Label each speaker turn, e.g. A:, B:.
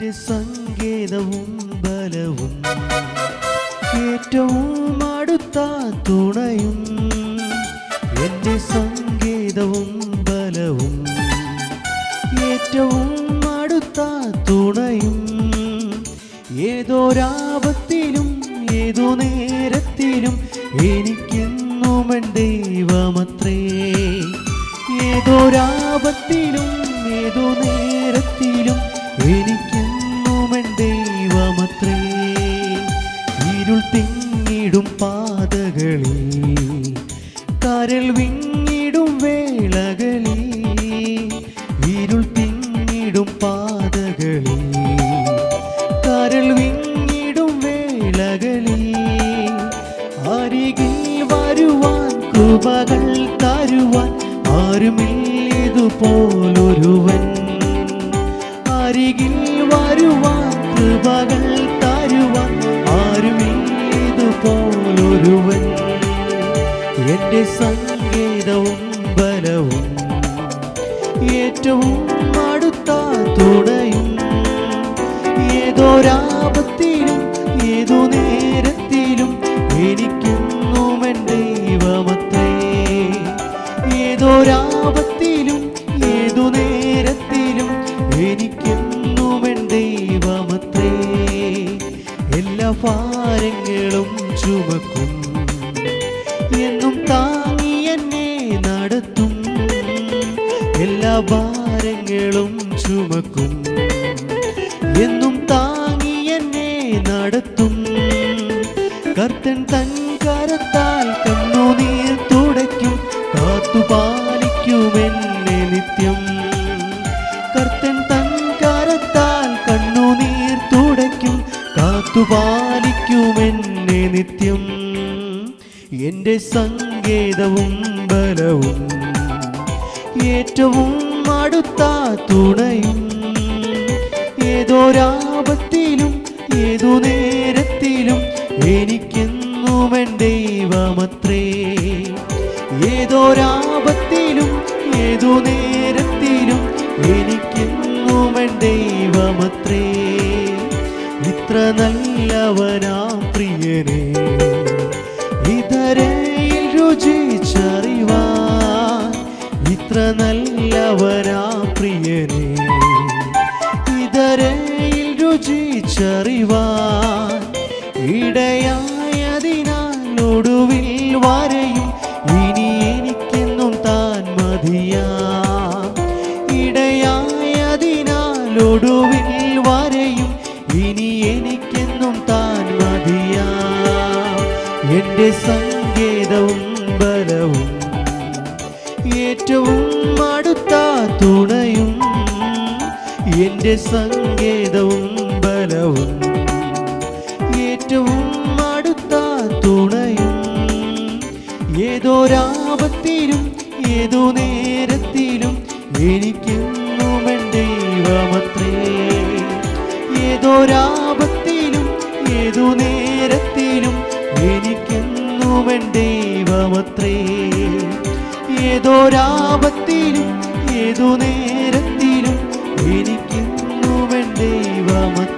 A: എന്റെ സങ്കേതവും ബലവും ഏറ്റവും അടുത്ത തുണയും എന്റെ സങ്കേതവും ബലവും ഏറ്റവും അടുത്ത തുണയും ഏതൊരാപത്തിലും ഏതോ നേരത്തിലും എനിക്കെന്നും എൻ ദൈവമത്രേ ഏതൊരാപത്തിലും ഏതോ നേരത്തിലും എനിക്കെന്നും എൻ ദൈവമത്രേ ഇരുൾ തിങ്ങിടും പാതകളിൽ കരൾ വിങ്ങിടും വേളകളിൽ ഇരുൾ തിങ്ങിടും പാതകളിൽ കരൾ വിങ്ങിടും വേളകളിൽ അരികിൽ വരുവാൻ കൃപകൾ തരുവാൻ ആരുമില്ലതുപോലൊരുവൻ അരികിൽ വരുവാൻ കൃപകൾ തരുവാൻ ആരുമില്ലതുപോലൊരുവൻ എന്റെ സംഗീതവും ബലവും ഏറ്റവും അടുത്ത തുണയും ഏതൊരാപത്തിലും ഏതോ നേരത്തിലും എനിക്കെന്നും എൻ ദൈവമത്രേ ഏതൊരാപത്തിലും ഏതു നേരത്തിലും എനിക്കെന്നും എൻ ദൈവമത്രേ എല്ലാ ഭാരങ്ങളും ചുമക്കും എന്നും താങ്ങി എന്നെ നടത്തും എല്ലാ ഭാരങ്ങളും ചുമക്കും എന്നും താങ്ങി എന്നെ നടത്തും കർത്തൻ തൻ കരത്താൽ കണ്ണുനീർ തുടയ്ക്കും കാത്തു പാലിക്കും എന്നെ നിത്യം കർത്തൻ തൻ കരത്താൽ കണ്ണുനീർ തുടയ്ക്കും കാത്തു പാലിക്കും എന്നെ നിത്യം എന്റെ സങ്കേതവും ബലവും ഏറ്റവും അടുത്ത തുണയും ഏതൊരാപത്തിലും ഏതു നേരത്തിലും എനിക്കെന്നും എൻ ദൈവമത്രേ ഏതൊരാപത്തിലും ഏതു നേരത്തിലും എനിക്കെന്നും എൻ ദൈവമത്രേ ഇത്ര നല്ലവനാം പ്രിയനെ ഇതരയിൽ രുചിച്ചറിവാൻ ഇത്ര നല്ലവനാ പ്രിയനെ ഇതരയിൽ രുചിച്ചറിവാൻ ഇടയായതിനാൽ ഒടുവിൽ വരെയും ഇനി എനിക്കെന്നും താൻ മതിയാം ഇടയായതിനാൽ ഒടുവിൽ വരെയും ഇനി എനിക്കെന്നും താൻ മതിയാം എന്റെ സങ്കേതവും ബലവും ഏറ്റവും അടുത്ത തുണയും എന്റെ സങ്കേതവും ബലവും ഏറ്റവും അടുത്ത തുണയും ഏതൊരാപത്തിലും ഏതോ നേരത്തിലും എനിക്കെന്നും എൻ ദൈവമത്രേ ഏതൊരാപത്തിലും ഏതു നേരത്തിലും എനിക്കെന്നും എൻ ദൈവമത്രേ ഏതൊരാപത്തിലും ഏതു നേരത്തിലും എനിക്കെന്നും എൻ ദൈവമത്രേ